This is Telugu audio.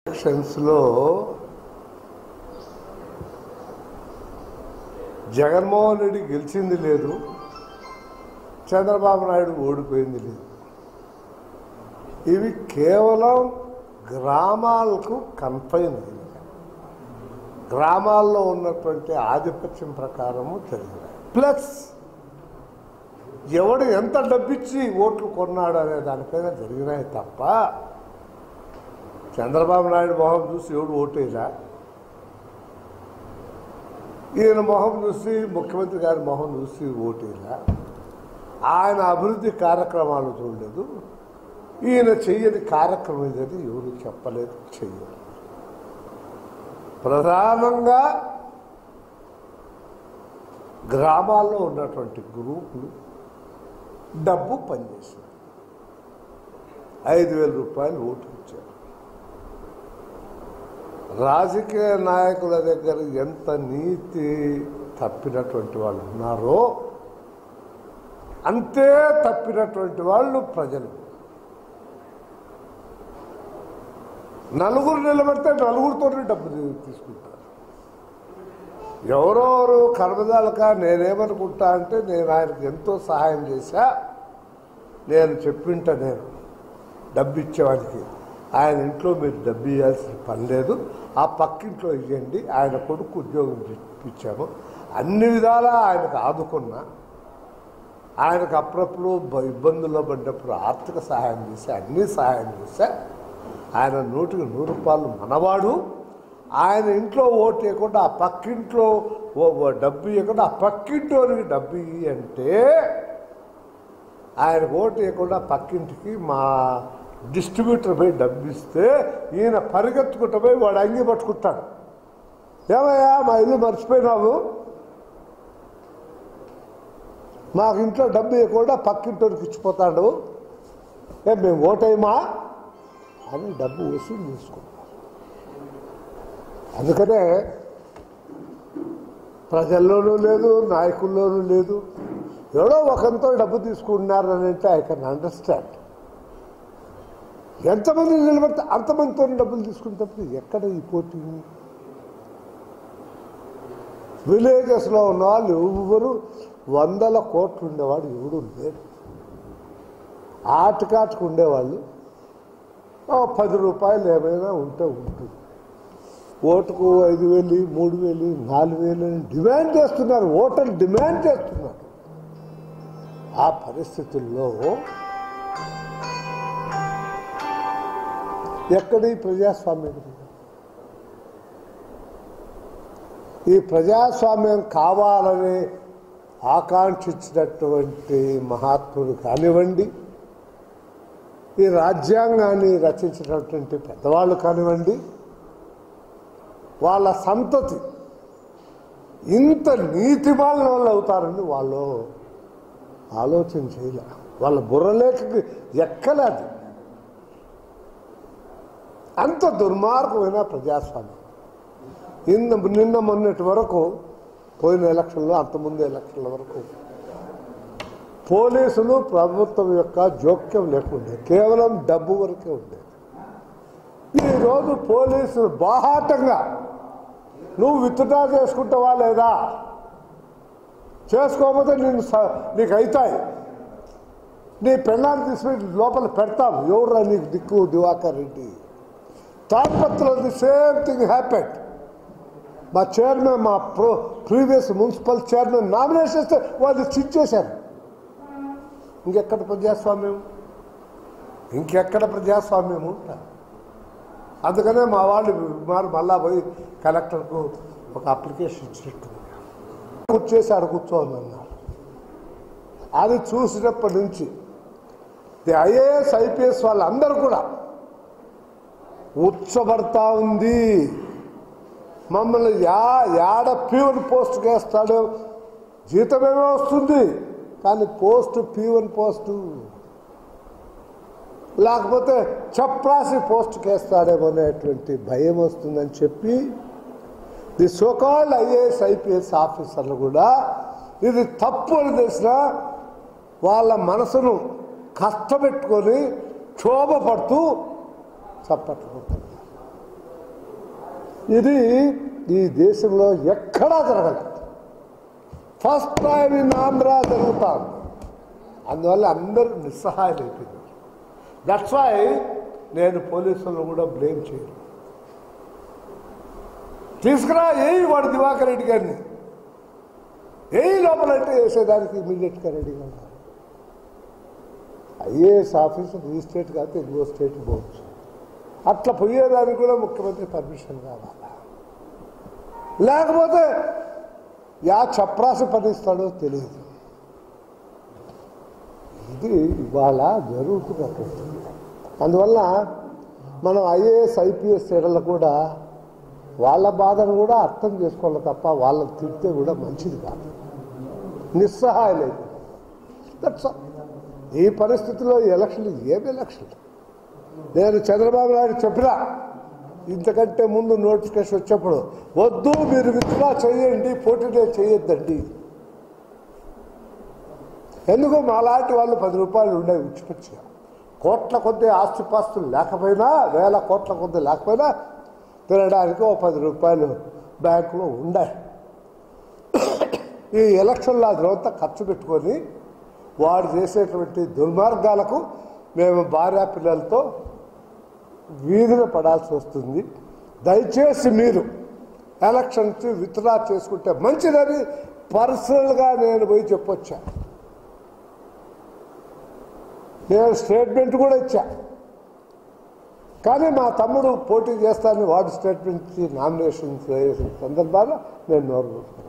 ఎలక్షన్స్లో జగన్మోహన్ రెడ్డి గెలిచింది లేదు చంద్రబాబు నాయుడు ఓడిపోయింది లేదు ఇవి కేవలం గ్రామాలకు కన్ఫైన్ అయినాయి గ్రామాల్లో ఉన్నటువంటి ఆధిపత్యం ప్రకారము జరిగినాయి ప్లస్ ఎవడు ఎంత డబ్బిచ్చి ఓట్లు కొన్నాడు అనే దానిపైన జరిగినాయి తప్ప చంద్రబాబు నాయుడు మొహం చూసి ఎవడు ఓటేలా ఈయన మొహం చూసి ముఖ్యమంత్రి గారి మొహం చూసి ఓటేలా ఆయన అభివృద్ధి కార్యక్రమాలు చూడలేదు ఈయన చెయ్యని కార్యక్రమం ఇదని ఎవరు చెప్పలేదు చెయ్యలేదు ప్రధానంగా గ్రామాల్లో ఉన్నటువంటి గ్రూపులు డబ్బు పనిచేసింది ఐదు వేల రూపాయలు ఓటు ఇచ్చారు రాజకీయ నాయకుల దగ్గర ఎంత నీతి తప్పినటువంటి వాళ్ళు ఉన్నారో అంతే తప్పినటువంటి వాళ్ళు ప్రజలు నలుగురు నిలబడితే నలుగురితోనే డబ్బు తీ- తీసుకుంటారు ఎవరెవరు కర్మదాలక నేనేమనుకుంటా అంటే నేను ఆయనకు ఎంతో సహాయం చేశా నేను చెప్పింట నేను డబ్బు ఇచ్చేవాడికి ఆయన ఇంట్లో మీరు డబ్బు ఇవ్వాల్సిన పని లేదు ఆ పక్కింట్లో ఇవ్వండి ఆయన కొడుకు ఉద్యోగం ఇప్పించాము అన్ని విధాలా ఆయనకు ఆదుకున్నా ఆయనకు అప్పుడప్పుడు బ- ఇబ్బందుల్లో పడ్డప్పుడు ఆర్థిక సహాయం చేసి అన్ని సహాయం చేశా ఆయన నూటికి నూరు రూపాయలు మనవాడు ఆయన ఇంట్లో ఓటు వేయకుండా ఆ పక్కింట్లో ఓ- ఓ డబ్బు ఇవ్వకుండా ఆ పక్కింటోనికి డబ్బు ఇయ్యి అంటే ఆయనకు ఓటు వేయకుండా పక్కింటికి మా డిస్ట్రిబ్యూటర్ పోయి డబ్బు ఇస్తే ఈయన పరిగెత్తుకుంటూ పోయి వాడు అంగి పట్టుకుంటాడు ఏమయ్యా మా ఇల్లు మర్చిపోయినావు మాకు ఇంట్లో డబ్బు ఇవ్వకుండా పక్కింటోనికి ఇచ్చిపోతాడు ఏ మేము ఓటేయమా అని డబ్బు వసూలు చేసుకుంటాం అందుకనే ప్రజల్లోనూ లేదు నాయకుల్లోనూ లేదు ఎవడో ఒకంతో డబ్బు తీసుకుంటున్నారు అని అంటే ఐ కెన్ అండర్స్టాండ్ ఎంతమంది నిలబడితే అంతమందితో డబ్బులు తీసుకునేటప్పుడు ఎక్కడ ఈ పోటీ విలేజెస్లో ఉన్న వాళ్ళు ఎవరు వందల కోట్లు ఉండేవాడు ఎవడు లేడు ఆటకాటకు ఉండేవాళ్ళు ఓ పది రూపాయలు ఏమైనా ఉంటే ఉంటుంది ఓటుకు ఐదు వేలు మూడు వేలు నాలుగు వేలు అని డిమాండ్ చేస్తున్నారు ఓటర్లు డిమాండ్ చేస్తున్నారు ఆ పరిస్థితుల్లో ఎక్కడి ప్రజాస్వామ్యం ఈ ప్రజాస్వామ్యం కావాలని ఆకాంక్షించినటువంటి మహాత్ముడు కానివ్వండి ఈ రాజ్యాంగాన్ని రచించినటువంటి పెద్దవాళ్ళు కానివ్వండి వాళ్ళ సంతతి ఇంత నీతి వాళ్ళు అవుతారని వాళ్ళు ఆలోచన చేయలే వాళ్ళ బుర్రలేఖకి ఎక్కలేదు అంత దుర్మార్గమైన ప్రజాస్వామ్యం నిన్న నిన్న మొన్నటి వరకు పోయిన ఎలక్షన్లో అంతకుముందు ఎలక్షన్ల వరకు పోలీసులు ప్రభుత్వం యొక్క జోక్యం లేకుండే కేవలం డబ్బు వరకే ఉండేది ఈరోజు పోలీసులు బాహాటంగా నువ్వు విత్డ్రా చేసుకుంటావా లేదా చేసుకోకపోతే నేను స- నీకు అవుతాయి నీ పెళ్ళాన్ని తీసుకుని లోపల పెడతాం ఎవరురా నీకు దిక్కు దివాకర్ రెడ్డి తాడిపత్రిలో ది సేమ్ థింగ్ హ్యాపెండ్ మా చైర్మన్ మా pro previous municipal chairman nominate చేస్తే వాళ్ళు చిచ్చేశారు ఇంకెక్కడ ప్రజాస్వామ్యం ఇంకెక్కడ ప్రజాస్వామ్యం ఉంటా అందుకనే మా వాళ్ళు మారు మళ్ళా పోయి కలెక్టర్కు ఒక అప్లికేషన్ ఇచ్చినట్టు కూర్చేసి ఆడ కూర్చోని అన్నారు అది చూసినప్పటి నుంచి ది ఐఏఎస్ ఐపీఎస్ వాళ్ళందరూ కూడా ఉచ్చబడతా ఉంది మమ్మల్ని యా యాడ ప్యూర్ పోస్ట్ వేస్తాడు జీతమేమో వస్తుంది కానీ పోస్ట్ ప్యూర్ పోస్టు లేకపోతే చప్రాసి పోస్ట్ వేస్తాడేమో అనేటువంటి భయం వస్తుందని చెప్పి ది సోకాల్డ్ ఐఏఎస్ ఐపీఎస్ ఆఫీసర్లు కూడా ఇది తప్పు అని తెలిసిన వాళ్ళ మనసును కష్టపెట్టుకొని క్షోభపడుతూ చప్పట్లు కొడుతున్నారు ఇది ఈ దేశంలో ఎక్కడా జరగలేదు ఫస్ట్ టైం ఇన్ ఆంధ్ర జరుగుతా ఉంది. అందువల్ల అందరూ నిస్సహాయం అయిపోయింది దట్స్ వై నేను పోలీసులను కూడా బ్లేమ్ చేయను తీసుకురా ఏ వాడు దివాకర్ రెడ్డి గారిని ఏ లోపలంటే వేసేదానికి ఇమీడియట్గా రెడీగా ఉన్నారు ఐఏఎస్ ఆఫీసర్ ఈ స్టేట్ కాకపోతే ఇంకో స్టేట్ పోవచ్చు అట్లా పోయేదానికి కూడా ముఖ్యమంత్రి పర్మిషన్ కావాలా లేకపోతే యా చప్రాసి పనిస్తాడో తెలియదు ఇది ఇవాళ జరుగుతున్నటువంటి అందువల్ల మనం ఐఏఎస్ ఐపీఎస్ ఎడలు కూడా వాళ్ళ బాధను కూడా అర్థం చేసుకోవాలి తప్ప వాళ్ళని తిడితే కూడా మంచిది కాదు నిస్సహాయలేదు దట్స్ ఈ పరిస్థితిలో ఈ ఎలక్షన్లు ఏమి ఎలక్షన్ నేను చంద్రబాబు నాయుడు చెప్పినా ఇంతకంటే ముందు నోటిఫికేషన్ వచ్చేప్పుడు వద్దు మీరు విత్డ్రా చేయండి పోటీనే చేయొద్దండి ఎందుకు మాలాంటి వాళ్ళు పది రూపాయలు ఉండే విడిచిపెట్టారు కోట్ల కొద్ది ఆస్తిపాస్తులు లేకపోయినా వేల కోట్ల కొద్ది లేకపోయినా తినడానికి ఓ పది రూపాయలు బ్యాంకులో ఉండాలి ఈ ఎలక్షన్లో అదంతా ఖర్చు పెట్టుకొని వాడు చేసేటువంటి దుర్మార్గాలకు మేము భార్య పిల్లలతో వీధిన పడాల్సి వస్తుంది దయచేసి మీరు ఎలక్షన్స్ విత్డ్రా చేసుకుంటే మంచిదని పర్సనల్గా నేను పోయి చెప్పొచ్చా నేను స్టేట్మెంట్ కూడా ఇచ్చా కానీ మా తమ్ముడు పోటీ చేస్తానని వాడు స్టేట్మెంట్ ఇచ్చి నామినేషన్ వేసిన సందర్భాల్లో నేను నోరు మూసుకున్నాను.